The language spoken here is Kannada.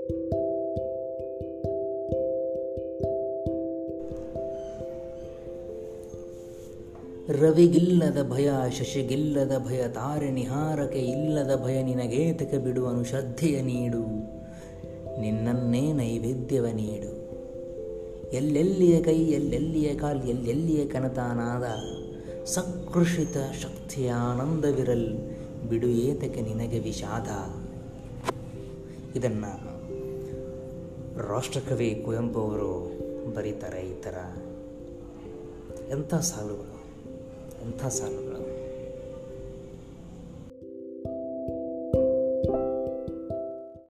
ರವಿಗಿಲ್ಲದ ಭಯ ಶಶಿಗಿಲ್ಲದ ಭಯ ತಾರೆ ನಿಹಾರಕ್ಕೆ ಇಲ್ಲದ ಭಯ ನಿನಗೇತಕ ಬಿಡುವನು ಶ್ರದ್ಧೆಯ ನೀಡು ನಿನ್ನನ್ನೇ ನೈವೇದ್ಯವ ನೀಡು ಎಲ್ಲೆಲ್ಲಿಯ ಕೈ ಎಲ್ಲೆಲ್ಲಿಯ ಕಾಲ್ ಎಲ್ಲೆಲ್ಲಿಯ ಕನತಾನಾದ ಸಕೃಷಿತ ಶಕ್ತಿಯ ಆನಂದವಿರಲ್ ಬಿಡು ಏತಕ್ಕೆ ನಿನಗೆ ವಿಷಾದ ಇದನ್ನು ರಾಷ್ಟ್ರಕವಿ ಕುವೆಂಪು ಅವರು ಬರೀತಾರೆ ಈ ಥರ ಎಂಥ ಸಾಲುಗಳು ಎಂಥ ಸಾಲುಗಳು